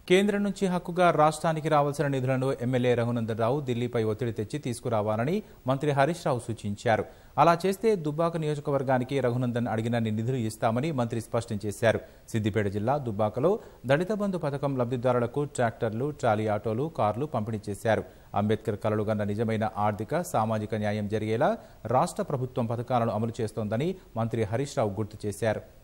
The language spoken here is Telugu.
కేంద్రం నుంచి హక్కుగా రాష్ట్రానికి రావాల్సిన నిధులను ఎమ్మెల్యే రఘునందన్ రావు ఢిల్లీపై ఒత్తిడి తెచ్చి తీసుకురావాలని మంత్రి హరీష్ రావు సూచించారు అలా చేస్తే దుబ్బాక నియోజకవర్గానికి రఘునందన్ అడిగినన్ని నిధులు ఇస్తామని మంత్రి స్పష్టం చేశారు సిద్దిపేట జిల్లా దుబ్బాకలో దళిత బంధు పథకం లబ్ధిదారులకు ట్రాక్టర్లు ట్రాలీ ఆటోలు కార్లు పంపిణీ చేశారు అంబేద్కర్ కలలుగన్న నిజమైన ఆర్థిక సామాజిక న్యాయం జరిగేలా రాష్ట్ర ప్రభుత్వం పథకాలను అమలు చేస్తోందని మంత్రి హరీష్ రావు గుర్తు చేశారు